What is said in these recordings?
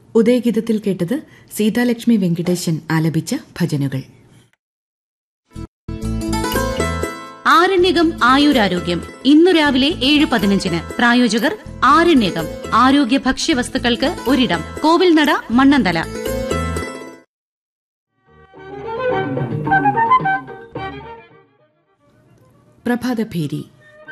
ഉദയഗീതത്തിൽ കേട്ടത് സീതാലക്ഷ്മി വെങ്കിടേശൻ ആലപിച്ച ഭജനുകൾ ആരണ്യകം ആയുരാരോഗ്യം ഇന്നു രാവിലെ ഏഴ് പതിനഞ്ചിന് പ്രായോജകർ ആരണ്യകം ആരോഗ്യ ഭക്ഷ്യവസ്തുക്കൾക്ക് ഒരിടം കോവിൽനട മണ്ണന്തല പ്രഭാതഭേരി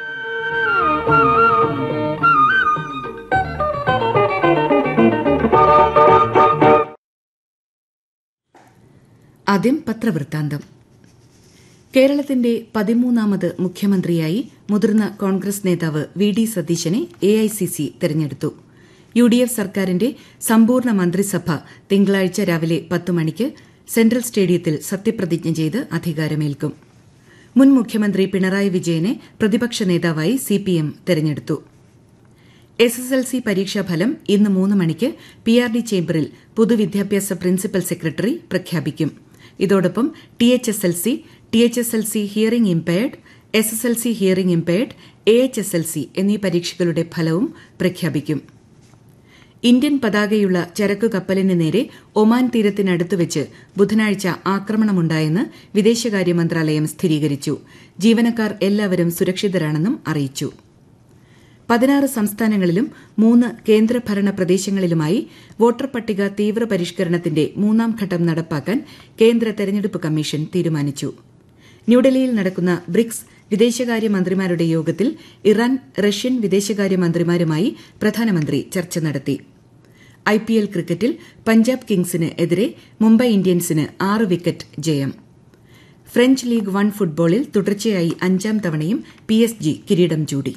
ആദ്യം പത്രവൃത്താന്തം കേരളത്തിന്റെ പതിമൂന്നാമത് മുഖ്യമന്ത്രിയായി മുതിർന്ന കോൺഗ്രസ് നേതാവ് വി ഡി സതീശനെ എ ഐ സി സി തെരഞ്ഞെടുത്തു യു ഡി എഫ് സർക്കാരിന്റെ സമ്പൂർണ്ണ മന്ത്രിസഭ തിങ്കളാഴ്ച രാവിലെ പത്ത് മണിക്ക് സെൻട്രൽ സ്റ്റേഡിയത്തിൽ സത്യപ്രതിജ്ഞ ചെയ്ത് അധികാരമേൽക്കും മുൻ മുഖ്യമന്ത്രി പിണറായി വിജയനെ പ്രതിപക്ഷ നേതാവായി സിപിഎം തെരഞ്ഞെടുത്തു എസ് എസ് എൽ സി പരീക്ഷാഫലം ഇന്ന് മൂന്ന് മണിക്ക് പി ആർ ഡി ചേംബറിൽ പൊതുവിദ്യാഭ്യാസ പ്രിൻസിപ്പൽ സെക്രട്ടറി പ്രഖ്യാപിക്കും ഇതോടൊപ്പം T H S L C T H S L C hearing impaired S S L C hearing impaired A H S L C എന്നീ പരീക്ഷകളുടെ ഫലവും പ്രഖ്യാപിക്കും ഇന്ത്യൻ പതാകയുള്ള ചരക്കു കപ്പലിന് നേരെ ഒമാൻ തീരത്തിനടുത്ത് വെച്ച് ബുധനാഴ്ച ആക്രമണമുണ്ടായെന്ന് വിദേശകാര്യ മന്ത്രാലയം സ്ഥിരീകരിച്ചു ജീവനക്കാർ എല്ലാവരും സുരക്ഷിതരാണെന്നും അറിയിച്ചു പതിനാറ് സംസ്ഥാനങ്ങളിലും മൂന്ന് കേന്ദ്രഭരണ പ്രദേശങ്ങളിലുമായി വോട്ടർ പട്ടിക തീവ്രപരിഷ്കരണത്തിന്റെ മൂന്നാം ഘട്ടം നടപ്പാക്കാൻ കേന്ദ്ര തെരഞ്ഞെടുപ്പ് കമ്മീഷൻ തീരുമാനിച്ചു ന്യൂഡൽഹിയിൽ നടക്കുന്ന ബ്രിക്സ് വിദേശകാര്യ മന്ത്രിമാരുടെ യോഗത്തിൽ ഇറാൻ റഷ്യൻ വിദേശകാര്യ മന്ത്രിമാരുമായി പ്രധാനമന്ത്രി ചർച്ച നടത്തി ഐപിഎൽ ക്രിക്കറ്റിൽ പഞ്ചാബ് കിങ്സിന് എതിരെ മുംബൈ ഇന്ത്യൻസിന് ആറ് വിക്കറ്റ് ജയം ഫ്രഞ്ച് ലീഗ് വൺ ഫുട്ബോളിൽ തുടർച്ചയായി അഞ്ചാം തവണയും പി എസ് ജി കിരീടം ചൂടി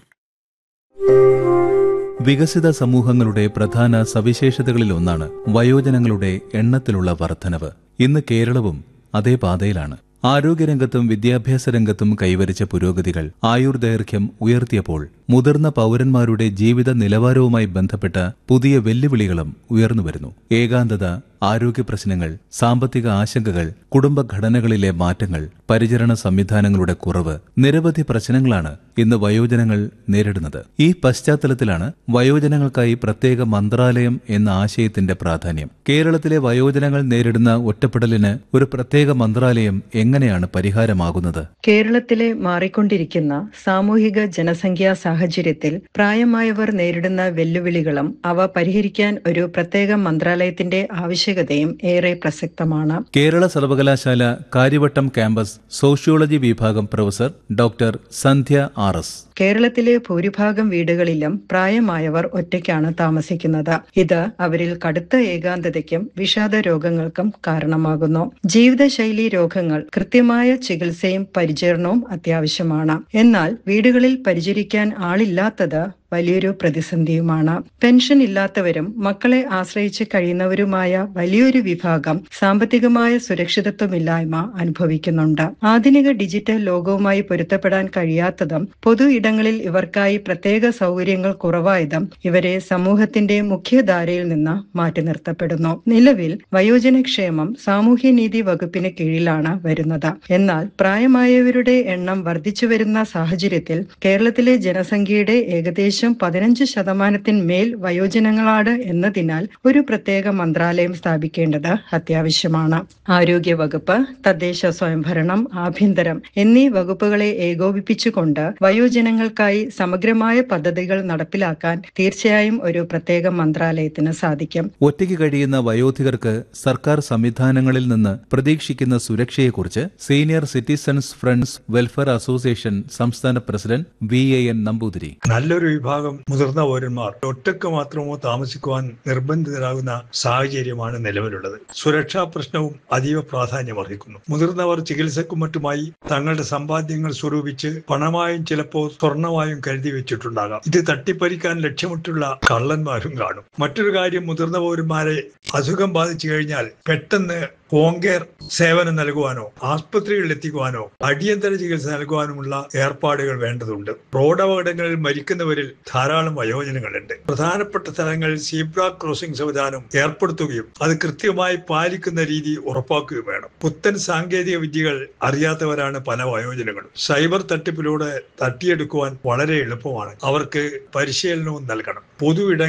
വികസിത സമൂഹങ്ങളുടെ പ്രധാന സവിശേഷതകളിലൊന്നാണ് വയോജനങ്ങളുടെ എണ്ണത്തിലുള്ള വർധനവ് ഇന്ന് കേരളവും അതേ പാതയിലാണ് ആരോഗ്യരംഗത്തും വിദ്യാഭ്യാസ രംഗത്തും കൈവരിച്ച പുരോഗതികൾ ആയുർദൈർഘ്യം ഉയർത്തിയപ്പോൾ മുതിർന്ന പൌരന്മാരുടെ ജീവിത നിലവാരവുമായി ബന്ധപ്പെട്ട പുതിയ വെല്ലുവിളികളും ഉയർന്നുവരുന്നു ഏകാന്തത ആരോഗ്യ പ്രശ്നങ്ങൾ സാമ്പത്തിക ആശങ്കകൾ കുടുംബഘടനകളിലെ മാറ്റങ്ങൾ പരിചരണ സംവിധാനങ്ങളുടെ കുറവ് നിരവധി പ്രശ്നങ്ങളാണ് ഇന്ന് വയോജനങ്ങൾ നേരിടുന്നത് ഈ പശ്ചാത്തലത്തിലാണ് വയോജനങ്ങൾക്കായി പ്രത്യേക മന്ത്രാലയം എന്ന ആശയത്തിന്റെ പ്രാധാന്യം കേരളത്തിലെ വയോജനങ്ങൾ നേരിടുന്ന ഒറ്റപ്പെടലിന് ഒരു പ്രത്യേക മന്ത്രാലയം എങ്ങനെയാണ് പരിഹാരമാകുന്നത് കേരളത്തിലെ മാറിക്കൊണ്ടിരിക്കുന്ന സാമൂഹിക ജനസംഖ്യാ സാഹചര്യത്തിൽ പ്രായമായവർ നേരിടുന്ന വെല്ലുവിളികളും അവ പരിഹരിക്കാൻ ഒരു പ്രത്യേക മന്ത്രാലയത്തിന്റെ ആവശ്യകതയും ഏറെ പ്രസക്തമാണ് കേരള സർവകലാശാല കാര്യവട്ടം ക്യാമ്പസ് സോഷ്യോളജി വിഭാഗം professor doctor Sandhya R S കേരളത്തിലെ ഭൂരിഭാഗം വീടുകളിലും പ്രായമായവർ ഒറ്റയ്ക്കാണ് താമസിക്കുന്നത് ഇത് അവരിൽ കടുത്ത ഏകാന്തതയ്ക്കും വിഷാദ രോഗങ്ങൾക്കും കാരണമാകുന്നു ജീവിതശൈലി രോഗങ്ങൾ കൃത്യമായ ചികിത്സയും പരിചരണവും അത്യാവശ്യമാണ് എന്നാൽ വീടുകളിൽ പരിചരിക്കാൻ ആളില്ലാത്തത് വലിയൊരു പ്രതിസന്ധിയുമാണ് പെൻഷൻ ഇല്ലാത്തവരും മക്കളെ ആശ്രയിച്ച് കഴിയുന്നവരുമായ വലിയൊരു വിഭാഗം സാമ്പത്തികമായ സുരക്ഷിതത്വമില്ലായ്മ അനുഭവിക്കുന്നുണ്ട് ആധുനിക ഡിജിറ്റൽ ലോകവുമായി പൊരുത്തപ്പെടാൻ കഴിയാത്തതും പൊതു ഇടങ്ങളിൽ ഇവർക്കായി പ്രത്യേക സൗകര്യങ്ങൾ കുറവായതും ഇവരെ സമൂഹത്തിന്റെ മുഖ്യധാരയിൽ നിന്ന് മാറ്റി നിർത്തപ്പെടുന്നു നിലവിൽ വയോജനക്ഷേമം സാമൂഹ്യനീതി വകുപ്പിന് കീഴിലാണ് വരുന്നത് എന്നാൽ പ്രായമായവരുടെ എണ്ണം വർദ്ധിച്ചു വരുന്ന സാഹചര്യത്തിൽ കേരളത്തിലെ ജനസംഖ്യയുടെ ഏകദേശം ഏകദേശം പതിനഞ്ച് ശതമാനത്തിന്മേൽ വയോജനങ്ങളാണ് എന്നതിനാൽ ഒരു പ്രത്യേക മന്ത്രാലയം സ്ഥാപിക്കേണ്ടത് അത്യാവശ്യമാണ് ആരോഗ്യ വകുപ്പ് തദ്ദേശ സ്വയംഭരണം ആഭ്യന്തരം എന്നീ വകുപ്പുകളെ ഏകോപിപ്പിച്ചുകൊണ്ട് വയോജനങ്ങൾക്കായി സമഗ്രമായ പദ്ധതികൾ നടപ്പിലാക്കാൻ തീർച്ചയായും ഒരു പ്രത്യേക മന്ത്രാലയത്തിന് സാധിക്കും ഒറ്റയ്ക്ക് കഴിയുന്ന വയോധികർക്ക് സർക്കാർ സംവിധാനങ്ങളിൽ നിന്ന് പ്രതീക്ഷിക്കുന്ന സുരക്ഷയെക്കുറിച്ച് senior citizens friends welfare association സംസ്ഥാന president V A N Namboothiri നല്ലൊരു വിഭാഗം മുതിർന്ന പൗരന്മാർ ഒറ്റക്ക് മാത്രമോ താമസിക്കുവാൻ നിർബന്ധിതരാകുന്ന സാഹചര്യമാണ് നിലവിലുള്ളത് സുരക്ഷാ പ്രശ്നവും അതീവ പ്രാധാന്യമർഹിക്കുന്നു മുതിർന്നവർ ചികിത്സക്കും മറ്റുമായി തങ്ങളുടെ സമ്പാദ്യങ്ങൾ സ്വരൂപിച്ച് പണമായും ചിലപ്പോൾ സ്വർണമായും കരുതി വെച്ചിട്ടുണ്ടാകാം ഇത് തട്ടിപ്പറിക്കാൻ ലക്ഷ്യമിട്ടുള്ള കള്ളന്മാരും കാണും മറ്റൊരു കാര്യം മുതിർന്ന പൗരന്മാരെ അസുഖം ബാധിച്ചു കഴിഞ്ഞാൽ പെട്ടെന്ന് ഹോം കെയർ സേവനം നൽകുവാനോ ആസ്പത്രികളിൽ എത്തിക്കുവാനോ അടിയന്തര ചികിത്സ നൽകുവാനുമുള്ള ഏർപ്പാടുകൾ വേണ്ടതുണ്ട് റോഡ് അപകടങ്ങളിൽ മരിക്കുന്നവരിൽ ധാരാളം വയോജനങ്ങളുണ്ട് പ്രധാനപ്പെട്ട സ്ഥലങ്ങളിൽ സീബ്ര ക്രോസിംഗ് സംവിധാനം ഏർപ്പെടുത്തുകയും അത് കൃത്യമായി പാലിക്കുന്ന രീതി ഉറപ്പാക്കുകയും വേണം പുത്തൻ സാങ്കേതിക വിദ്യകൾ അറിയാത്തവരാണ് പല വയോജനങ്ങളും സൈബർ തട്ടിപ്പിലൂടെ തട്ടിയെടുക്കുവാൻ വളരെ എളുപ്പമാണ് അവർക്ക് പരിശീലനവും നൽകണം പൊതു ഇടങ്ങൾ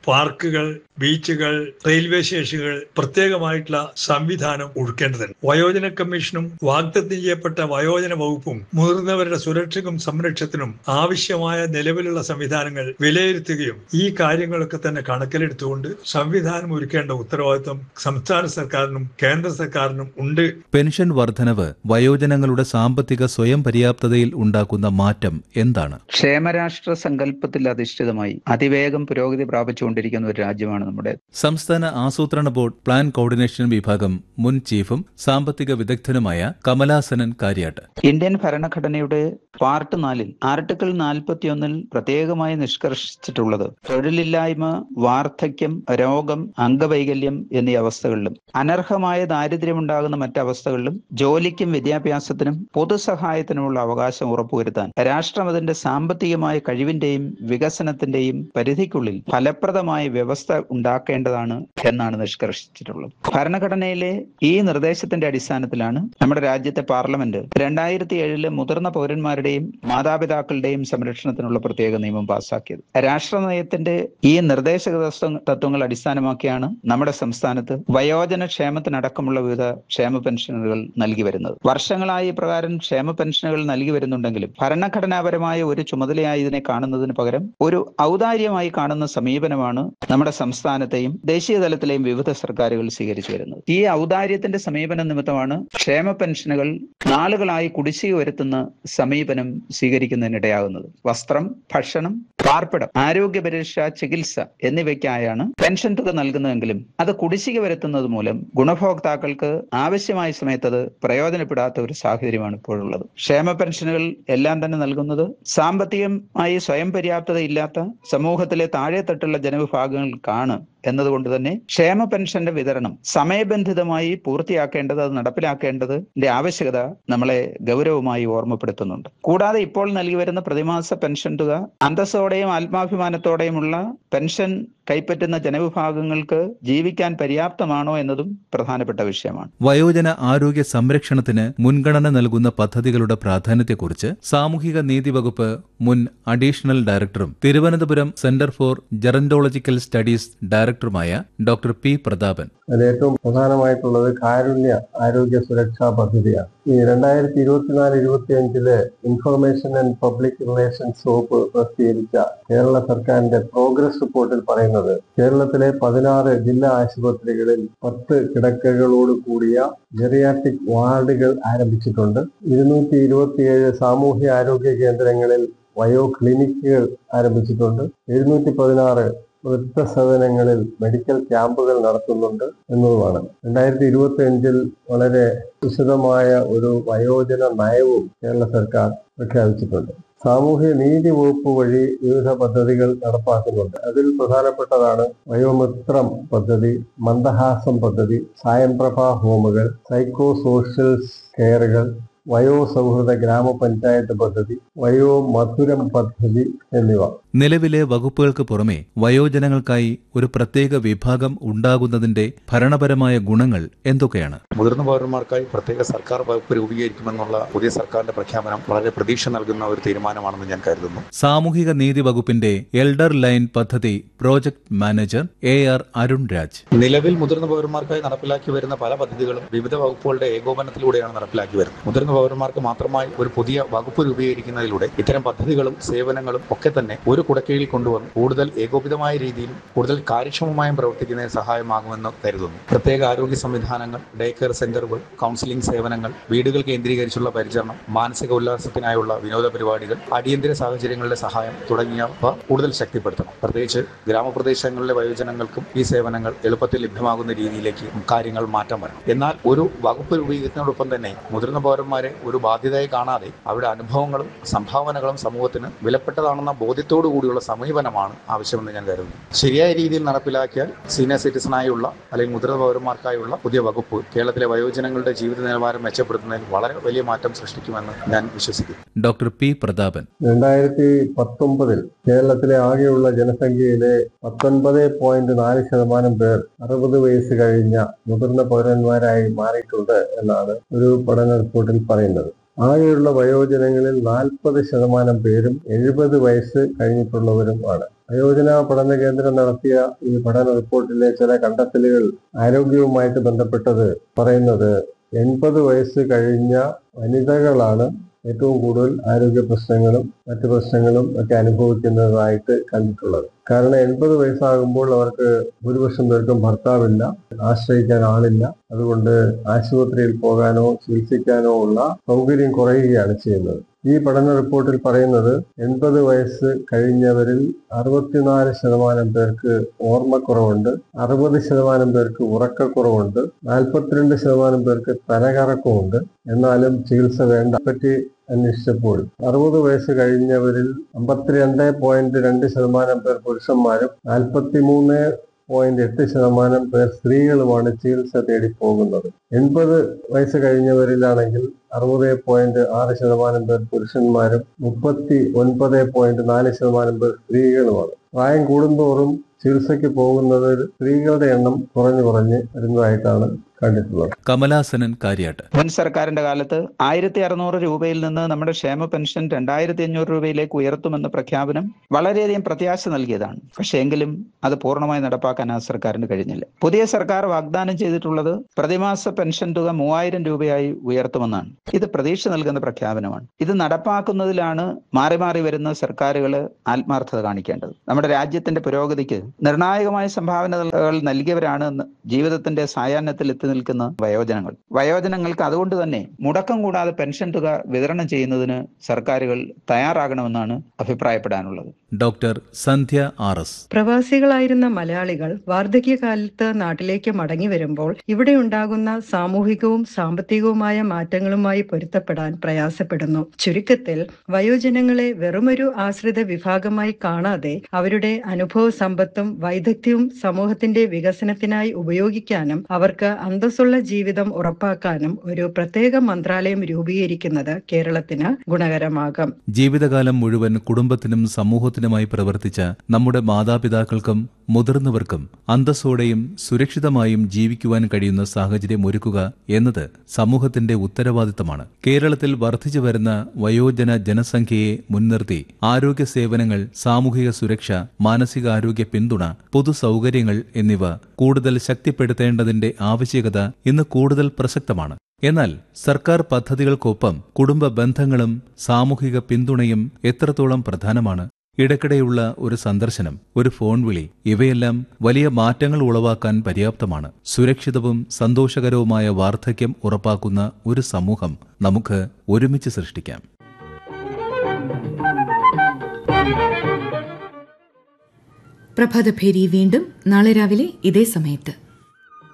പാർക്കുകൾ ബീച്ചുകൾ റെയിൽവേ സ്റ്റേഷനുകൾ പ്രത്യേകമായിട്ടുള്ള സംവിധാനം ഒരുക്കേണ്ടതുണ്ട് വയോജന കമ്മീഷനും വാഗ്ദത്തം ചെയ്യപ്പെട്ട വയോജന വകുപ്പും മുതിർന്നവരുടെ സുരക്ഷയ്ക്കും സംരക്ഷണത്തിനും ആവശ്യമായ നിലവിലുള്ള സംവിധാനങ്ങൾ വിലയിരുത്തുകയും ഈ കാര്യങ്ങളൊക്കെ തന്നെ കണക്കിലെടുത്തുകൊണ്ട് സംവിധാനം ഒരുക്കേണ്ട ഉത്തരവാദിത്വം സംസ്ഥാന സർക്കാരിനും കേന്ദ്ര സർക്കാരിനും ഉണ്ട് പെൻഷൻ വർധനവ് വയോജനങ്ങളുടെ സാമ്പത്തിക സ്വയം പര്യാപ്തതയിൽ ഉണ്ടാക്കുന്ന മാറ്റം എന്താണ് ക്ഷേമരാഷ്ട്ര സങ്കല്പത്തിൽ അധിഷ്ഠിതമായി അതിവേഗം പുരോഗതി പ്രാപിച്ചുകൊണ്ടിരിക്കുന്ന ഒരു രാജ്യമാണ് നമ്മുടെ സംസ്ഥാന ആസൂത്രണ ബോർഡ് പ്ലാൻ കോർഡിനേഷൻ വിഭാഗം മുൻ ചീഫും സാമ്പത്തിക വിദഗ്ധനുമായ കമലാസനൻ കാര്യാട്ട് ഇന്ത്യൻ ഭരണഘടനയുടെ പാർട്ട് നാലിൽ ആർട്ടിക്കിൾ നാൽപ്പത്തിയൊന്നിൽ പ്രത്യേകമായി നിഷ്കർഷിച്ചിട്ടുള്ളത് തൊഴിലില്ലായ്മ വാർദ്ധക്യം രോഗം അംഗവൈകല്യം എന്നീ അവസ്ഥകളിലും അനർഹമായ ദാരിദ്ര്യമുണ്ടാകുന്ന മറ്റവസ്ഥകളിലും ജോലിക്കും വിദ്യാഭ്യാസത്തിനും പൊതുസഹായത്തിനുമുള്ള അവകാശം ഉറപ്പുവരുത്താൻ രാഷ്ട്രം അതിന്റെ സാമ്പത്തികമായ കഴിവിന്റെയും വികസനത്തിന്റെയും പരിധിക്കുള്ളിൽ ഫലപ്രദമായ വ്യവസ്ഥ ഉണ്ടാക്കേണ്ടതാണ് എന്നാണ് നിഷ്കർഷിച്ചിട്ടുള്ളത് ഭരണഘടനയിലെ ഈ നിർദ്ദേശത്തിന്റെ അടിസ്ഥാനത്തിലാണ് നമ്മുടെ രാജ്യത്തെ പാർലമെന്റ് രണ്ടായിരത്തി ഏഴില് മുതിർന്ന പൗരന്മാരുടെയും മാതാപിതാക്കളുടെയും സംരക്ഷണത്തിനുള്ള പ്രത്യേക നിയമം പാസാക്കിയത് രാഷ്ട്ര നയത്തിന്റെ ഈ നിർദ്ദേശക തത്വ- തത്വങ്ങൾ അടിസ്ഥാനമാക്കിയാണ് നമ്മുടെ സംസ്ഥാനത്ത് വയോജന ക്ഷേമത്തിനടക്കമുള്ള വിവിധ ക്ഷേമ പെൻഷനുകൾ നൽകി വരുന്നത് വർഷങ്ങളായി ഇപ്രകാരം ക്ഷേമ പെൻഷനുകൾ നൽകി വരുന്നുണ്ടെങ്കിലും ഭരണഘടനാപരമായ ഒരു ചുമതലയായി ഇതിനെ കാണുന്നതിന് പകരം ഒരു ഔദാര്യമായി കാണുന്ന സമീപനമാണ് നമ്മുടെ സംസ്ഥാനത്തെയും ദേശീയ തലത്തിലെയും വിവിധ സർക്കാരുകൾ സ്വീകരിച്ചു വരുന്നത് ഈ ഔദാര്യത്തിന്റെ സമീപനം നിമിത്തമാണ് ക്ഷേമ പെൻഷനുകൾ നാളുകളായി കുടിശ്ശിക വരുത്തുന്ന സമീപനം സ്വീകരിക്കുന്നതിനിടയാകുന്നത് വസ്ത്രം ഭക്ഷണം പാർപ്പിടം ആരോഗ്യ പരിരക്ഷ ചികിത്സ എന്നിവയ്ക്കായാണ് പെൻഷൻ തുക നൽകുന്നതെങ്കിലും അത് കുടിശ്ശിക വരുത്തുന്നത് മൂലം ഗുണഭോക്താക്കൾക്ക് ആവശ്യമായ സമയത്ത് അത് പ്രയോജനപ്പെടാത്ത ഒരു സാഹചര്യമാണ് ഇപ്പോഴുള്ളത് ക്ഷേമ പെൻഷനുകൾ എല്ലാം തന്നെ നൽകുന്നത് സാമ്പത്തികമായി സ്വയം പര്യാപ്തതയില്ലാത്ത സമൂഹത്തിലെ താഴെത്തട്ടുള്ള ജനവിഭാഗങ്ങൾക്കാണ് എന്നതുകൊണ്ട് തന്നെ ക്ഷേമ പെൻഷന്റെ വിതരണം സമയബന്ധിതമായി പൂർത്തിയാക്കേണ്ടത് അത് നടപ്പിലാക്കേണ്ടതിന്റെ ആവശ്യകത നമ്മളെ ഗൗരവമായി ഓർമ്മപ്പെടുത്തുന്നുണ്ട് കൂടാതെ ഇപ്പോൾ നൽകി വരുന്ന പ്രതിമാസ പെൻഷൻ തുക അന്തസ്സോടെയും ആത്മാഭിമാനത്തോടെയുമുള്ള പെൻഷൻ കൈപ്പറ്റുന്ന ജനവിഭാഗങ്ങൾക്ക് ജീവിക്കാൻ പര്യാപ്തമാണോ എന്നതും പ്രധാനപ്പെട്ട വിഷയമാണ് വയോജന ആരോഗ്യ സംരക്ഷണത്തിന് മുൻഗണന നൽകുന്ന പദ്ധതികളുടെ പ്രാധാന്യത്തെക്കുറിച്ച് സാമൂഹിക നീതി വകുപ്പ് മുൻ അഡീഷണൽ ഡയറക്ടറും Thiruvananthapuram centre for gerontological studies ഡയറക്ടറുമായ ഡോക്ടർ പി പ്രതാപൻ അതിൽ ഏറ്റവും പ്രധാനമായിട്ടുള്ളത് കാരുണ്യ ആരോഗ്യ സുരക്ഷാ പദ്ധതിയാണ് ഈ രണ്ടായിരത്തി ഇരുപത്തിനാല് ഇരുപത്തി അഞ്ചില് ഇൻഫർമേഷൻ ആൻഡ് പബ്ലിക് റിലേഷൻസ് വകുപ്പ് പ്രസിദ്ധീകരിച്ച കേരള സർക്കാരിന്റെ പ്രോഗ്രസ് റിപ്പോർട്ടിൽ പറയുന്നത് കേരളത്തിലെ പതിനാറ് ജില്ലാ ആശുപത്രികളിൽ പത്ത് കിടക്കകളോട് കൂടിയ ജെറിയാട്രിക് വാർഡുകൾ ആരംഭിച്ചിട്ടുണ്ട് ഇരുന്നൂറ്റി ഇരുപത്തിയേഴ് സാമൂഹ്യ ആരോഗ്യ കേന്ദ്രങ്ങളിൽ വയോ ക്ലിനിക്കുകൾ ആരംഭിച്ചിട്ടുണ്ട് എഴുന്നൂറ്റി പതിനാറ് വൃദ്ധസദനങ്ങളിൽ മെഡിക്കൽ ക്യാമ്പുകൾ നടത്തുന്നുണ്ട് എന്നതുമാണ് രണ്ടായിരത്തി ഇരുപത്തി അഞ്ചിൽ വളരെ വിശദമായ ഒരു വയോജന നയവും കേരള സർക്കാർ പ്രഖ്യാപിച്ചിട്ടുണ്ട് സാമൂഹ്യ നീതി വകുപ്പ് വഴി വിവിധ പദ്ധതികൾ നടപ്പാക്കുന്നുണ്ട് അതിൽ പ്രധാനപ്പെട്ടതാണ് വയോമിത്രം പദ്ധതി മന്ദഹാസം പദ്ധതി സായംപ്രഭ ഹോമുകൾ സൈക്കോ സോഷ്യൽ കെയറുകൾ വയോ സൗഹൃദ ഗ്രാമപഞ്ചായത്ത് പദ്ധതി വയോ മധുരം പദ്ധതി എന്നിവ നിലവിലെ വകുപ്പുകൾക്ക് പുറമെ വയോജനങ്ങൾക്കായി ഒരു പ്രത്യേക വിഭാഗം ഉണ്ടാകുന്നതിന്റെ ഭരണപരമായ ഗുണങ്ങൾ എന്തൊക്കെയാണ് മുതിർന്ന പൗരന്മാർക്കായി പ്രത്യേക സർക്കാർ വകുപ്പ് രൂപീകരിക്കുമെന്നുള്ള പുതിയ സർക്കാരിന്റെ പ്രഖ്യാപനം വളരെ പ്രതീക്ഷ നൽകുന്ന ഒരു തീരുമാനമാണെന്ന് ഞാൻ കരുതുന്നു സാമൂഹിക നീതി വകുപ്പിന്റെ എൽഡർ ലൈൻ പദ്ധതി project manager A R Arun Raj നിലവിൽ മുതിർന്ന പൗരന്മാർക്കായി നടപ്പിലാക്കി വരുന്ന പല പദ്ധതികളും വിവിധ വകുപ്പുകളുടെ ഏകോപനത്തിലൂടെയാണ് നടപ്പിലാക്കി വരുന്നത് മുതിർന്ന പൗരന്മാർക്ക് മാത്രമായി ഒരു പുതിയ വകുപ്പ് രൂപീകരിക്കുന്നതിലൂടെ ഇത്തരം പദ്ധതികളും സേവനങ്ങളും ഒക്കെ തന്നെ ഒരു കുടക്കീഴിൽ കൊണ്ടുവന്ന് കൂടുതൽ ഏകോപിതമായ രീതിയിലും കൂടുതൽ കാര്യക്ഷമമായും പ്രവർത്തിക്കുന്നതിന് സഹായമാകുമെന്ന് കരുതുന്നു പ്രത്യേക ആരോഗ്യ സംവിധാനങ്ങൾ ഡേ കെയർ സെന്ററുകൾ കൗൺസിലിംഗ് സേവനങ്ങൾ വീടുകൾ കേന്ദ്രീകരിച്ചുള്ള പരിചരണം മാനസിക ഉല്ലാസത്തിനായുള്ള വിനോദ പരിപാടികൾ അടിയന്തര സാഹചര്യങ്ങളിലെ സഹായം തുടങ്ങിയവ കൂടുതൽ ശക്തിപ്പെടുത്തണം പ്രത്യേകിച്ച് ഗ്രാമപ്രദേശങ്ങളിലെ വയോജനങ്ങൾക്കും ഈ സേവനങ്ങൾ എളുപ്പത്തിൽ ലഭ്യമാകുന്ന രീതിയിലേക്ക് കാര്യങ്ങൾ മാറ്റം വരണം എന്നാൽ ഒരു വകുപ്പ് രൂപീകരിക്കുന്നതോടൊപ്പം തന്നെ മുതിർന്ന പൗരന്മാരെ ഒരു ബാധ്യതയായി കാണാതെ അവരുടെ അനുഭവങ്ങളും സംഭാവനകളും സമൂഹത്തിന് വിലപ്പെട്ടതാണെന്ന ബോധ്യത്തോടു കൂടിയുള്ള സമീപനമാണ് ആവശ്യമെന്ന് ഞാൻ കരുതുന്നു ശരിയായ രീതിയിൽ നടപ്പിലാക്കിയാൽ സീനിയർ സിറ്റിസണായുള്ള അല്ലെങ്കിൽ മുതിർന്ന പൗരന്മാർക്കായുള്ള പുതിയ വകുപ്പ് കേരളത്തിലെ വയോജനങ്ങളുടെ ജീവിത നിലവാരം മെച്ചപ്പെടുത്തുന്നതിൽ വളരെ വലിയ മാറ്റം സൃഷ്ടിക്കുമെന്ന് ഞാൻ വിശ്വസിക്കുന്നു ഡോക്ടർ പി പ്രതാപൻ രണ്ടായിരത്തി പത്തൊമ്പതിൽ കേരളത്തിലെ ആകെയുള്ള ജനസംഖ്യയിലെ പത്തൊൻപത് പോയിന്റ് നാല് ശതമാനം പേർ അറുപത് വയസ്സ് കഴിഞ്ഞ മുതിർന്ന പൗരന്മാരായി മാറിയിട്ടുണ്ട് എന്നാണ് ഒരു പഠന റിപ്പോർട്ടിൽ പറയുന്നത് ആകെയുള്ള വയോജനങ്ങളിൽ നാൽപ്പത് ശതമാനം പേരും എഴുപത് വയസ്സ് കഴിഞ്ഞിട്ടുള്ളവരും ആണ് വയോജന പഠന കേന്ദ്രം നടത്തിയ ഈ പഠന റിപ്പോർട്ടിലെ ചില കണ്ടെത്തലുകൾ ആരോഗ്യവുമായിട്ട് ബന്ധപ്പെട്ടത് പറയുന്നത് എൺപത് വയസ്സ് കഴിഞ്ഞ വനിതകളാണ് ഏറ്റവും കൂടുതൽ ആരോഗ്യ പ്രശ്നങ്ങളും മറ്റു പ്രശ്നങ്ങളും ഒക്കെ അനുഭവിക്കുന്നതായിട്ട് കണ്ടിട്ടുള്ളത് കാരണം എൺപത് വയസ്സാകുമ്പോൾ അവർക്ക് ഭൂരിപക്ഷം പേർക്കും ഭർത്താവില്ല ആശ്രയിക്കാൻ ആളില്ല അതുകൊണ്ട് ആശുപത്രിയിൽ പോകാനോ ചികിത്സിക്കാനോ ഉള്ള സൗകര്യം കുറയുകയാണ് ചെയ്യുന്നത് ഈ പഠന റിപ്പോർട്ടിൽ പറയുന്നത് എൺപത് വയസ്സ് കഴിഞ്ഞവരിൽ അറുപത്തിനാല് ശതമാനം പേർക്ക് ഓർമ്മക്കുറവുണ്ട് അറുപത് ശതമാനം പേർക്ക് ഉറക്കക്കുറവുണ്ട് നാൽപ്പത്തിരണ്ട് ശതമാനം പേർക്ക് തലകറക്കമുണ്ട് എന്നാലും ചികിത്സ വേണ്ട പറ്റി അന്വേഷിച്ചപ്പോൾ അറുപത് വയസ്സ് കഴിഞ്ഞവരിൽ അമ്പത്തിരണ്ട് പോയിന്റ് രണ്ട് ശതമാനം പേർ പുരുഷന്മാരും നാൽപ്പത്തിമൂന്ന് പോയിന്റ് എട്ട് ശതമാനം പേർ സ്ത്രീകളുമാണ് ചികിത്സ തേടി പോകുന്നത് എൺപത് വയസ്സ് കഴിഞ്ഞവരിലാണെങ്കിൽ അറുപത് പോയിന്റ് ആറ് ശതമാനം പേർ പുരുഷന്മാരും മുപ്പത്തി ഒൻപത് പോയിന്റ് നാല് ശതമാനം പേർ സ്ത്രീകളുമാണ് പ്രായം കൂടുന്തോറും ചികിത്സയ്ക്ക് പോകുന്നത് സ്ത്രീകളുടെ എണ്ണം കുറഞ്ഞു കുറഞ്ഞ് വരുന്നതായിട്ടാണ് കണ്ടിട്ടുള്ളത് കമലാസനൻ കാര്യാട്ട് മുൻ സർക്കാരിന്റെ കാലത്ത് ആയിരത്തി അറുന്നൂറ് രൂപയിൽ നിന്ന് നമ്മുടെ ക്ഷേമ പെൻഷൻ രണ്ടായിരത്തി അഞ്ഞൂറ് രൂപയിലേക്ക് ഉയർത്തുമെന്ന പ്രഖ്യാപനം വളരെയധികം പ്രത്യാശ നൽകിയതാണ് പക്ഷേ എങ്കിലും അത് പൂർണ്ണമായി നടപ്പാക്കാൻ ആ സർക്കാരിന് കഴിഞ്ഞില്ല പുതിയ സർക്കാർ വാഗ്ദാനം ചെയ്തിട്ടുള്ളത് പ്രതിമാസ പെൻഷൻ തുക മൂവായിരം രൂപയായി ഉയർത്തുമെന്നാണ് ഇത് പ്രതീക്ഷ നൽകുന്ന പ്രഖ്യാപനമാണ് ഇത് നടപ്പാക്കുന്നതിലാണ് മാറി മാറി വരുന്ന സർക്കാരുകൾ ആത്മാർത്ഥത കാണിക്കേണ്ടത് നമ്മുടെ രാജ്യത്തിന്റെ പുരോഗതിക്ക് നിർണായകമായ സംഭാവനകൾ നൽകിയവരാണ് ജീവിതത്തിന്റെ സായാഹ്നത്തിൽ എത്തി നിൽക്കുന്ന വയോജനങ്ങൾ വയോജനങ്ങൾക്ക് അതുകൊണ്ട് തന്നെ മുടക്കം കൂടാതെ പെൻഷൻ തുക വിതരണം ചെയ്യുന്നതിന് സർക്കാരുകൾ തയ്യാറാകണമെന്നാണ് അഭിപ്രായപ്പെടാനുള്ളത് ഡോക്ടർ സന്ധ്യ ആർ എസ് പ്രവാസികളായിരുന്ന മലയാളികൾ വാർദ്ധക്യകാലത്ത് നാട്ടിലേക്ക് മടങ്ങി വരുമ്പോൾ ഇവിടെ ഉണ്ടാകുന്ന സാമൂഹികവും സാമ്പത്തികവുമായ മാറ്റങ്ങളുമായി പൊരുത്തപ്പെടാൻ പ്രയാസപ്പെടുന്നു ചുരുക്കത്തിൽ വയോജനങ്ങളെ വെറുമൊരു ആശ്രിത വിഭാഗമായി കാണാതെ അവരുടെ അനുഭവ സമ്പത്തും വൈദഗ്ധ്യവും സമൂഹത്തിന്റെ വികസനത്തിനായി ഉപയോഗിക്കാനും അവർക്ക് അന്തസ്സുള്ള ജീവിതം ഉറപ്പാക്കാനും ഒരു പ്രത്യേക മന്ത്രാലയം രൂപീകരിക്കുന്നത് കേരളത്തിന് ഗുണകരമാകും ജീവിതകാലം മുഴുവൻ കുടുംബത്തിനും സമൂഹത്തിനുമായി പ്രവർത്തിച്ച നമ്മുടെ മാതാപിതാക്കൾക്കും മുതിർന്നവർക്കും അന്തസ്സോടെയും സുരക്ഷിതമായും ജീവിക്കുവാൻ കഴിയുന്ന സാഹചര്യം ഒരുക്കുക എന്നത് സമൂഹത്തിന്റെ ഉത്തരവാദിത്തമാണ് കേരളത്തിൽ വർദ്ധിച്ചു വരുന്ന വയോജന ജനസംഖ്യയെ മുൻനിർത്തി ആരോഗ്യ സേവനങ്ങൾ സാമൂഹിക സുരക്ഷ മാനസികാരോഗ്യ പിന്തുണ പൊതു സൗകര്യങ്ങൾ എന്നിവ കൂടുതൽ ശക്തിപ്പെടുത്തേണ്ടതിന്റെ ആവശ്യകത ഇന്ന് കൂടുതൽ പ്രസക്തമാണ് എന്നാൽ സർക്കാർ പദ്ധതികൾക്കൊപ്പം കുടുംബ ബന്ധങ്ങളും സാമൂഹിക പിന്തുണയും എത്രത്തോളം പ്രധാനമാണ് ഇടയ്ക്കിടെയുള്ള ഒരു സന്ദർശനം ഒരു ഫോൺ വിളി ഇവയെല്ലാം വലിയ മാറ്റങ്ങൾ ഉളവാക്കാൻ പര്യാപ്തമാണ് സുരക്ഷിതവും സന്തോഷകരവുമായ വാർദ്ധക്യം ഉറപ്പാക്കുന്ന ഒരു സമൂഹം നമുക്ക് ഒരുമിച്ച് സൃഷ്ടിക്കാം പ്രഭാതഭേരി വീണ്ടും നാളെ രാവിലെ ഇതേ സമയത്ത്